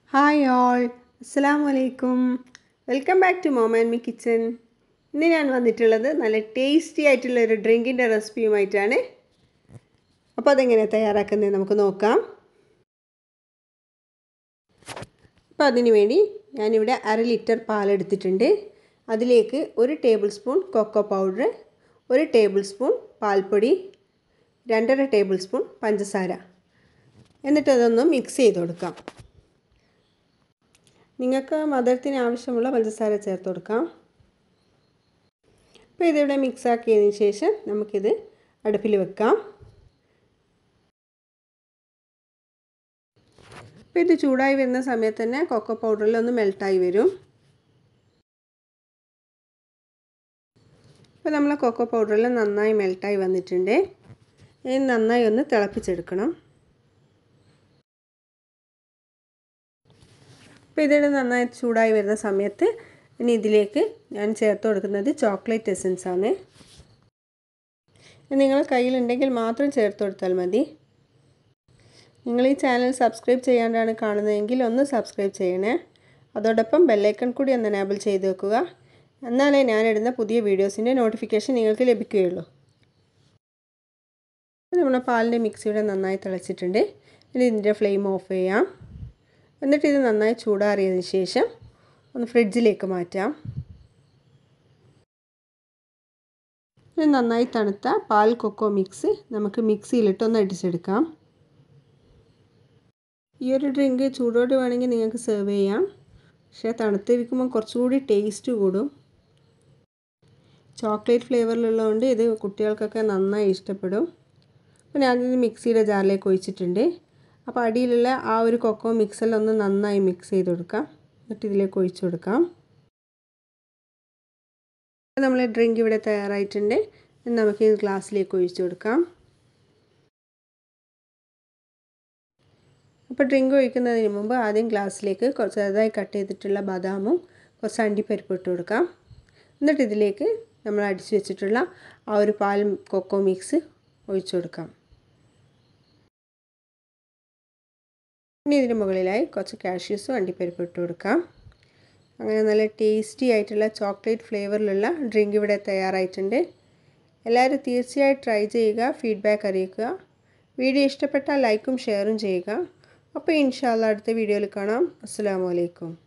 hi all അസ്സാം വലൈക്കും welcome back to Mom and Me Kitchen ഇന്ന് ഞാൻ വന്നിട്ടുള്ളത് നല്ല ടേസ്റ്റി ആയിട്ടുള്ള ഒരു ഡ്രിങ്കിൻ്റെ റെസിപ്പിയുമായിട്ടാണ് അപ്പോൾ അതെങ്ങനെയാണ് തയ്യാറാക്കുന്നത് നമുക്ക് നോക്കാം അപ്പോൾ അതിന് വേണ്ടി ഞാനിവിടെ അര ലിറ്റർ പാലെടുത്തിട്ടുണ്ട് അതിലേക്ക് ഒരു ടേബിൾ സ്പൂൺ കൊക്കോ പൗഡർ ഒരു ടേബിൾ സ്പൂൺ പാൽപ്പൊടി രണ്ടര ടേബിൾ സ്പൂൺ പഞ്ചസാര എന്നിട്ട് അതൊന്ന് മിക്സ് ചെയ്ത് കൊടുക്കാം നിങ്ങൾക്ക് മധുരത്തിന് ആവശ്യമുള്ള പഞ്ചസാര ചേർത്ത് കൊടുക്കാം അപ്പോൾ ഇതിവിടെ മിക്സ് ആക്കിയതിന് ശേഷം നമുക്കിത് അടുപ്പിൽ വെക്കാം അപ്പോൾ ഇത് ചൂടായി വരുന്ന സമയത്ത് തന്നെ കൊക്കോ പൗഡറിലൊന്ന് മെൽട്ടായി വരും അപ്പോൾ നമ്മൾ കൊക്കോ പൗഡറിൽ നന്നായി മെൽട്ടായി വന്നിട്ടുണ്ട് ഇനി നന്നായി ഒന്ന് തിളപ്പിച്ചെടുക്കണം അപ്പോൾ ഇതിവിടെ നന്നായി ചൂടായി വരുന്ന സമയത്ത് ഇനി ഇതിലേക്ക് ഞാൻ ചേർത്ത് കൊടുക്കുന്നത് ചോക്ലേറ്റ് എസൻസ് ആണ് നിങ്ങൾ കയ്യിലുണ്ടെങ്കിൽ മാത്രം ചേർത്ത് കൊടുത്താൽ മതി നിങ്ങൾ ഈ ചാനൽ സബ്സ്ക്രൈബ് ചെയ്യാണ്ടാണ് കാണുന്നതെങ്കിൽ ഒന്ന് സബ്സ്ക്രൈബ് ചെയ്യണേ അതോടൊപ്പം ബെല്ലൈക്കൺ കൂടി ഒന്ന് എനേബിൾ ചെയ്ത് വെക്കുക എന്നാലേ ഞാനിടുന്ന പുതിയ വീഡിയോസിൻ്റെ നോട്ടിഫിക്കേഷൻ നിങ്ങൾക്ക് ലഭിക്കുകയുള്ളൂ നമ്മുടെ പാലിൻ്റെ മിക്സിയുടെ നന്നായി തിളച്ചിട്ടുണ്ട് ഇനി ഇതിൻ്റെ ഫ്ലെയിം ഓഫ് ചെയ്യാം എന്നിട്ട് ഇത് നന്നായി ചൂടാറിയതിന് ശേഷം ഒന്ന് ഫ്രിഡ്ജിലേക്ക് മാറ്റാം ഇത് നന്നായി തണുത്ത പാൽ കൊക്കോ മിക്സ് നമുക്ക് മിക്സിയിലിട്ടൊന്ന് അടിച്ചെടുക്കാം ഈ ഒരു ഡ്രിങ്ക് ചൂടോട് വേണമെങ്കിൽ നിങ്ങൾക്ക് സെർവ് ചെയ്യാം പക്ഷേ തണുത്തിരിക്കുമ്പോൾ കുറച്ചുകൂടി ടേസ്റ്റ് കൂടും ചോക്ലേറ്റ് ഫ്ലേവറിലുള്ളതുകൊണ്ട് ഇത് കുട്ടികൾക്കൊക്കെ നന്നായി ഇഷ്ടപ്പെടും അപ്പോൾ ഞാനിത് മിക്സിയുടെ ജാറിലേക്ക് ഒഴിച്ചിട്ടുണ്ട് അപ്പോൾ അടിയിലുള്ള ആ ഒരു കൊക്കോ മിക്സലൊന്ന് നന്നായി മിക്സ് ചെയ്ത് കൊടുക്കാം എന്നിട്ട് ഇതിലേക്ക് ഒഴിച്ചു കൊടുക്കാം നമ്മൾ ഡ്രിങ്ക് ഇവിടെ തയ്യാറായിട്ടുണ്ട് നമുക്ക് ഈ ഗ്ലാസ്സിലേക്ക് ഒഴിച്ചു കൊടുക്കാം അപ്പോൾ ഡ്രിങ്ക് ഒഴിക്കുന്നതിന് മുമ്പ് ആദ്യം ഗ്ലാസ്സിലേക്ക് കുറച്ച് ചെറുതായി കട്ട് ചെയ്തിട്ടുള്ള ബദാമും കുറച്ച് അണ്ടിപ്പരിപ്പ് ഇട്ട് കൊടുക്കാം എന്നിട്ട് ഇതിലേക്ക് നമ്മൾ അടിച്ചു വെച്ചിട്ടുള്ള ആ ഒരു പാൽ കൊക്കോ മിക്സ് ഒഴിച്ചു കൊടുക്കാം ഇനി ഇതിന് മുകളിലായി കുറച്ച് കാഷ്യൂസും അണ്ടിപ്പരിപ്പ് ഇട്ട് കൊടുക്കാം അങ്ങനെ നല്ല ടേസ്റ്റി ആയിട്ടുള്ള ചോക്ലേറ്റ് ഫ്ലേവറിലുള്ള ഡ്രിങ്ക് ഇവിടെ തയ്യാറായിട്ടുണ്ട് എല്ലാവരും തീർച്ചയായും ട്രൈ ചെയ്യുക ഫീഡ്ബാക്ക് അറിയിക്കുക വീഡിയോ ഇഷ്ടപ്പെട്ടാൽ ലൈക്കും ഷെയറും ചെയ്യുക അപ്പോൾ ഇൻഷാല്ല അടുത്ത വീഡിയോയിൽ കാണാം അസ്സാം വലൈക്കും